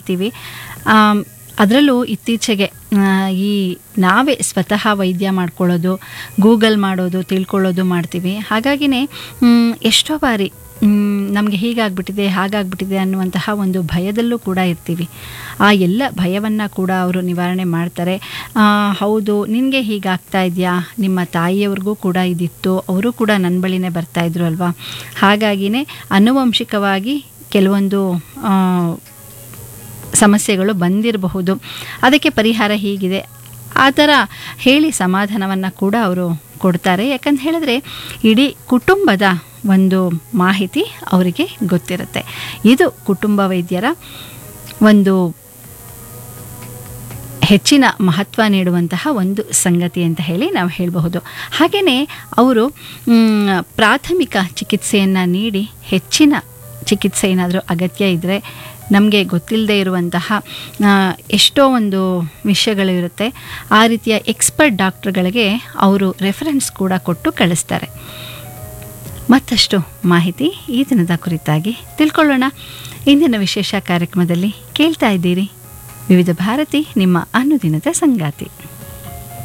ಇರ್ತೀವಿ ಆಮ್, ಅದರಲ್ಲೂ ಇತ್ತೀಚೆಗೆ ಆ, ಈ ನಾವೇ ಸ್ವತಃ ವೈದ್ಯ ಮಾಡ್ಕೊಳ್ಳೋದು ಗೂಗಲ್ ಮಾಡೋದು ತಿಳ್ಕೊಳ್ಳೋದು ಮಾಡ್ತೀವಿ ಹಾಗಾಗಿನೇ ಮ್, ಎಷ್ಟೋ ಬಾರಿ ನಮಗೆ ಹೀಗಾಗ್ಬಿಟ್ಟಿದೆ ಹಾಗಾಗ್ಬಿಟ್ಟಿದೆ ಅನ್ನುವಂತಹ ಒಂದು ಭಯದಲ್ಲೂ ಕೂಡ ಇರ್ತೀವಿ ಆ ಎಲ್ಲ ಭಯವನ್ನು ಕೂಡ ಅವರು ನಿವಾರಣೆ ಮಾಡ್ತಾರೆ ಆ, ಹೌದು ನಿನಗೆ ಹೀಗಾಗ್ತಾ ಇದೆಯಾ ನಿಮ್ಮ ತಾಯಿಯವ್ರಿಗೂ ಕೂಡ ಇದಿತ್ತು ಅವರು ಕೂಡ ನನ್ನ ಬಳಿನೇ ಬರ್ತಾ ಇದ್ರು ಅಲ್ವಾ ಹಾಗಾಗಿನೇ ಆನುವಂಶಿಕವಾಗಿ ಕೆಲವೊಂದು ಆ, ಸಮಸ್ಯೆಗಳು ಬಂದಿರಬಹುದು ಅದಕ್ಕೆ ಪರಿಹಾರ ಹೀಗಿದೆ ಆ ಥರ ಹೇಳಿ ಸಮಾಧಾನವನ್ನು ಕೂಡ ಅವರು ಕೊಡ್ತಾರೆ ಯಾಕಂತ ಹೇಳಿದ್ರೆ ಇಡೀ ಕುಟುಂಬದ ಒಂದು ಮಾಹಿತಿ ಅವರಿಗೆ ಗೊತ್ತಿರುತ್ತೆ ಇದು ಕುಟುಂಬ ವೈದ್ಯರ ಒಂದು ಹೆಚ್ಚಿನ ಮಹತ್ವ ನೀಡುವಂತಹ ಒಂದು ಸಂಗತಿ ಅಂತ ಹೇಳಿ ನಾವು ಹೇಳಬಹುದು ಹಾಗೆಯೇ ಅವರು ಮ್, ಪ್ರಾಥಮಿಕ ಚಿಕಿತ್ಸೆಯನ್ನು ನೀಡಿ ಹೆಚ್ಚಿನ ಚಿಕಿತ್ಸೆ ಏನಾದರೂ ಅಗತ್ಯ ಇದ್ದರೆ ನಮಗೆ ಗೊತ್ತಿಲ್ಲದೆ ಇರುವಂತಹ ಆ, ಎಷ್ಟೋ ಒಂದು ವಿಷಯಗಳು ಇರುತ್ತೆ ಆ ರೀತಿಯ ಎಕ್ಸ್ಪರ್ಟ್ ಡಾಕ್ಟ್ರುಗಳಿಗೆ ಅವರು ರೆಫರೆನ್ಸ್ ಕೂಡ ಕೊಟ್ಟು ಕಳಿಸ್ತಾರೆ ಮತ್ತಷ್ಟು ಮಾಹಿತಿ ಈ ದಿನದ ಕುರಿತಾಗಿ ತಿಳ್ಕೊಳ್ಳೋಣ ಇಂದಿನ ವಿಶೇಷ ಕಾರ್ಯಕ್ರಮದಲ್ಲಿ ಕೇಳ್ತಾ ಇದ್ದೀರಿ ವಿವಿಧ ಭಾರತಿ ನಿಮ್ಮ ಅನುದಿನದ ಸಂಗಾತಿ